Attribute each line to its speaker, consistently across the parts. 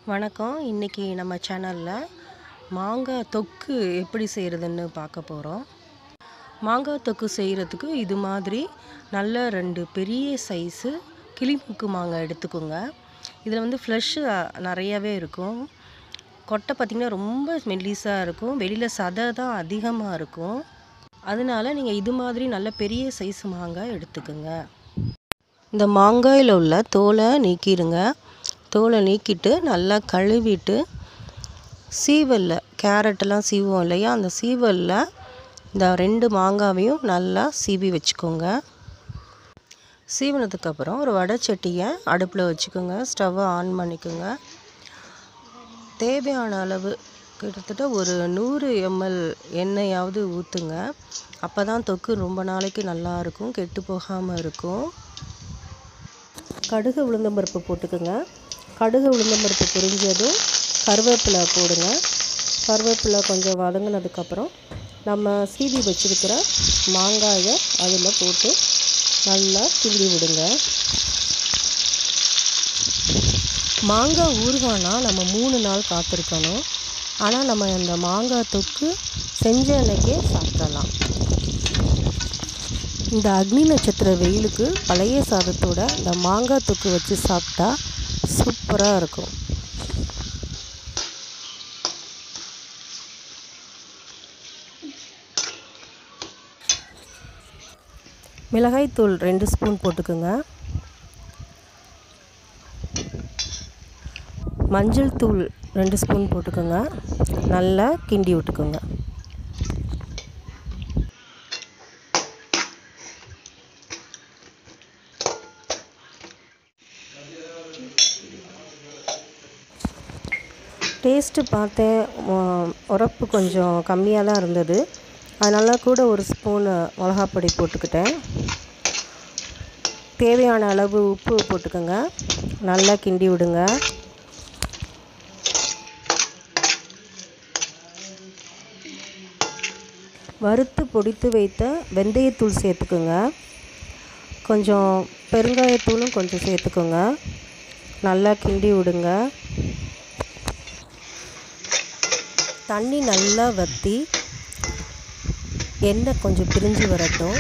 Speaker 1: வணக்கம் இன்றைக்கி நம்ம சேனலில் மாங்காய் தொக்கு எப்படி செய்கிறதுன்னு பார்க்க போகிறோம் மாங்காய் தொக்கு செய்கிறதுக்கு இது மாதிரி நல்ல ரெண்டு பெரிய சைஸு கிளிமுக்கு மாங்காய் எடுத்துக்கோங்க இதில் வந்து ஃப்ளஷ்ஷு நிறையவே இருக்கும் கொட்டை பார்த்திங்கன்னா ரொம்ப மெல்லிஸாக இருக்கும் வெளியில் சதை தான் அதிகமாக இருக்கும் அதனால நீங்கள் இது மாதிரி நல்ல பெரிய சைஸ் மாங்காய் எடுத்துக்கோங்க இந்த மாங்காயில் உள்ள தோலை நீக்கிடுங்க தோலை நீக்கிட்டு நல்லா கழுவிட்டு சீவலில் கேரட்டெல்லாம் சீவோம் இல்லையா அந்த சீவலில் இந்த ரெண்டு மாங்காவையும் நல்லா சீவி வச்சுக்கோங்க சீவினதுக்கப்புறம் ஒரு வடைச்சட்டியை அடுப்பில் வச்சுக்கோங்க ஸ்டவ்வை ஆன் பண்ணிக்கோங்க தேவையான அளவு கிட்டத்தட்ட ஒரு நூறு எம்எல் எண்ணெயாவது ஊற்றுங்க அப்போ தான் தொக்கு ரொம்ப நாளைக்கு நல்லாயிருக்கும் கெட்டு போகாமல் இருக்கும் கடுகு உளுந்தம்பருப்பு போட்டுக்கோங்க கடுகு உளுந்தம்பருப்பு பொரிஞ்சதும் கருவேப்பிலை போடுங்க கருவேப்பிலை கொஞ்சம் வதங்கினதுக்கப்புறம் நம்ம சீவி வச்சுருக்கிற மாங்காயை அதில் போட்டு நல்லா கிண்டி விடுங்க மாங்காய் ஊறுகானா நம்ம மூணு நாள் காத்திருக்கணும் ஆனால் நம்ம அந்த மாங்காய் தொக்கு செஞ்ச அன்னைக்கே சாப்பிடலாம் இந்த அக்னி நட்சத்திர வெயிலுக்கு பழைய சாதத்தோட இந்த மாங்காய் தொக்கு வச்சு சாப்பிட்டா சூப்பராக இருக்கும் மிளகாய்த்தூள் ரெண்டு ஸ்பூன் போட்டுக்கோங்க மஞ்சள் தூள் ரெண்டு ஸ்பூன் போட்டுக்கோங்க நல்லா கிண்டி விட்டுக்கோங்க டேஸ்ட்டு பார்த்தேன் உரப்பு கொஞ்சம் கம்மியாக தான் இருந்தது அதனால் கூட ஒரு ஸ்பூனு மிளகாப்பொடி போட்டுக்கிட்டேன் தேவையான அளவு உப்பு போட்டுக்கோங்க நல்லா கிண்டி விடுங்க வறுத்து பொடித்து வைத்த வெந்தயத்தூள் சேர்த்துக்குங்க கொஞ்சம் பெருங்காயத்தூளும் கொஞ்சம் சேர்த்துக்கோங்க நல்லா கிண்டி விடுங்க தண்ணி நல்லா வற்றி எண்ணெய் கொஞ்சம் பிரிஞ்சு வரட்டும்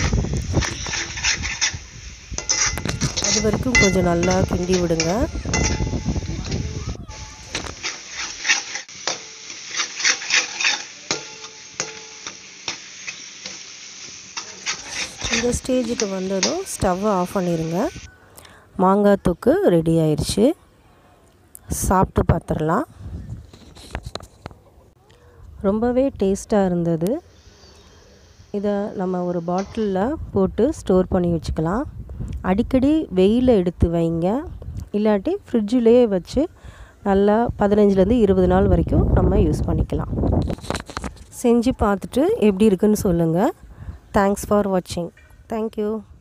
Speaker 1: அது வரைக்கும் கொஞ்சம் நல்லா கிண்டி விடுங்க இந்த ஸ்டேஜுக்கு வந்ததும் ஸ்டவ்வை ஆஃப் பண்ணிடுங்க மாங்காய் தொக்கு ரெடி ஆயிடுச்சு சாப்பிட்டு பார்த்துடலாம் ரொம்பவே டேஸ்ட்டாக இருந்தது இதை நம்ம ஒரு பாட்டிலில் போட்டு ஸ்டோர் பண்ணி வச்சுக்கலாம் அடிக்கடி வெயிலில் எடுத்து வைங்க இல்லாட்டி ஃப்ரிட்ஜிலே வச்சு நல்லா பதினஞ்சுலேருந்து இருபது நாள் வரைக்கும் நம்ம யூஸ் பண்ணிக்கலாம் செஞ்சு பார்த்துட்டு எப்படி இருக்குன்னு சொல்லுங்கள் தேங்க்ஸ் ஃபார் வாட்சிங் தேங்க்யூ